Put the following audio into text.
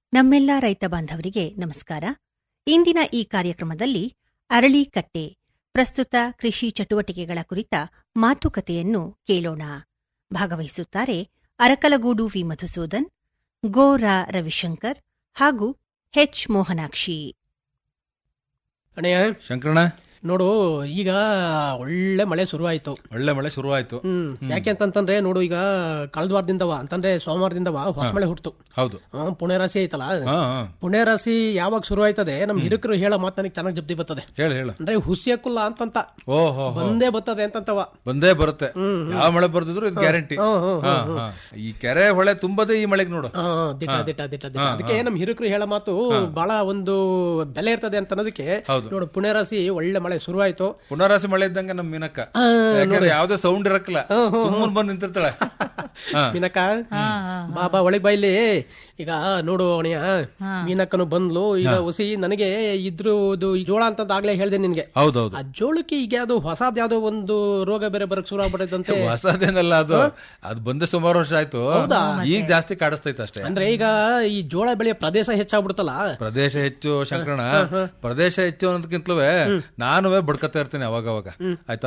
ನಮ್ಮೆಲ್ಲ ರೈತ ಬಾಂಧವರಿಗೆ ನಮಸ್ಕಾರ ಇಂದಿನ ಈ ಕಾರ್ಯಕ್ರಮದಲ್ಲಿ ಅರಳಿಕಟ್ಟೆ ಪ್ರಸ್ತುತ ಕೃಷಿ ಚಟುವಟಿಕೆಗಳ ಕುರಿತ ಮಾತುಕತೆಯನ್ನು ಕೇಳೋಣ ಭಾಗವಹಿಸುತ್ತಾರೆ ಅರಕಲಗೂಡು ವಿ ಮಧುಸೂದನ್ ಗೋ ರಾ ರವಿಶಂಕರ್ ಹಾಗೂ ಹೆಚ್ ಮೋಹನಾಕ್ಷಿ ಅಣ್ಣಯ್ಯ ಶಂಕರಣ ನೋಡು ಈಗ ಒಳ್ಳೆ ಮಳೆ ಶುರುವಾಯ್ತು ಒಳ್ಳೆ ಮಳೆ ಶುರುವಾಯ್ತು ಹ್ಮ್ ಯಾಕೆ ಅಂತಂತಂದ್ರೆ ನೋಡು ಈಗ ಕಳೆದ ವಾರದಿಂದವ ಅಂತಂದ್ರೆ ಸೋಮವಾರದಿಂದವ ಹೊಸ ಮಳೆ ಹುಟ್ಟು ಹೌದು ಪುಣ್ಯ ರಾಶಿ ಐತಲ್ಲ ಹಾ ಹಾ. ಪುಣ್ಯ ರಾಶಿ ಯಾವಾಗ ಶುರುವಾಯ್ತದೆ ನಮ್ ಹಿರಕರು ಹೇಳೋ ಮಾತು ನನಗೆ ಚೆನ್ನಾಗಿ ಜಪ್ತಿ ಬರ್ತದೆ ಹೇಳು ಹೇಳು ಅಂದ್ರೆ ಹುಸಿಯಕ್ಕುಲ್ಲ ಅಂತಂತ ಓಹೋ ಬಂದೇ ಬರ್ತದೆ ಅಂತಂತವ ಬಂದೇ ಬರುತ್ತೆ ಯಾವ ಮಳೆ ಬರ್ದಿದ್ರು ಇದು ಗ್ಯಾರಂಟಿ ಹ್ಮ್, ಹ್ಮ್, ಈ ಕೆರೆ ಹೊಳೆ ತುಂಬದೇ ಈ ಮಳೆಗೆ ನೋಡು ಹಾ, ದಿಟ ದಿಟ ದಿಟ ದಿಟ ಅದಕ್ಕೆ ನಮ್ ಹಿರಕರು ಹೇಳೋ ಮಾತು ಬಹಳ ಒಂದು ಬೆಲೆ ಇರ್ತದೆ ಅಂತ ಅನ್ನೋದಕ್ಕೆ ಹೌದು. ನೋಡು ಪುಣ್ಯ ರಾಶಿ ಒಳ್ಳೆ ಮಳೆ ಶುರುವಾಯ್ತು ಪುನರಾಸಿ ಮಳೆ ಇದ್ದಂಗೆ ನಮ್ ಮೀನಕ್ಕ ಯಾಕಂದ್ರೆ ಯಾವ್ದೇ ಸೌಂಡ್ ಇರಕ್ಕಿಲ್ಲ ಸುಮ್ಮನೆ ಬಂದ್ ನಿಂತಿರ್ತಾಳೆ ಹಾ. ಮೀನಕ್ಕ ಬಾಬಾ ಒಳಗ್ ಬೈಲಿ ಈಗ ನೋಡು ಅಣಿಯ ಮೀನಕ್ಕನು ಬಂದ್ಲು ಈಗ ಹೊಸಿ ನನಗೆ ಇದ್ರದ್ದು ಈ ಜೋಳ ಅಂತ ಆಗ್ಲೇ ಹೇಳ್ದೆ ನಿನ್ಗೆ ಹೌದೌದು ಆ ಜೋಳಕ್ಕೆ ಈಗ ಯಾವ್ದು ಹೊಸದ್ ಯಾವ್ದೋ ಒಂದು ರೋಗ ಬೇರೆ ಬರಕ್ ಶುರು ಆಗ್ಬಿಟ್ಟೈತಂತೆ ಹೊಸದೇನಲ್ಲ ಅದು ಅದು ಬಂದೆ ಸುಮಾರು ವರ್ಷ ಆಯ್ತು ಈಗ ಜಾಸ್ತಿ ಕಾಡಿಸ್ತೈತೆ ಅಷ್ಟೇ ಅಂದ್ರೆ ಈಗ ಈ ಜೋಳ ಬೆಳೆಯ ಪ್ರದೇಶ ಹೆಚ್ಚಾಗ್ಬಿಡ್ತಲ್ಲ ಪ್ರದೇಶ ಹೆಚ್ಚು ಶಂಕರಣ ಪ್ರದೇಶ ಹೆಚ್ಚು ಅನ್ನೋದಕ್ಕಿಂತಲೂ ನಾನು ಬಡ್ಕತಾ ಇರ್ತೀನಿ ಅವಾಗ ಅವಾಗ ಆಯ್ತಾ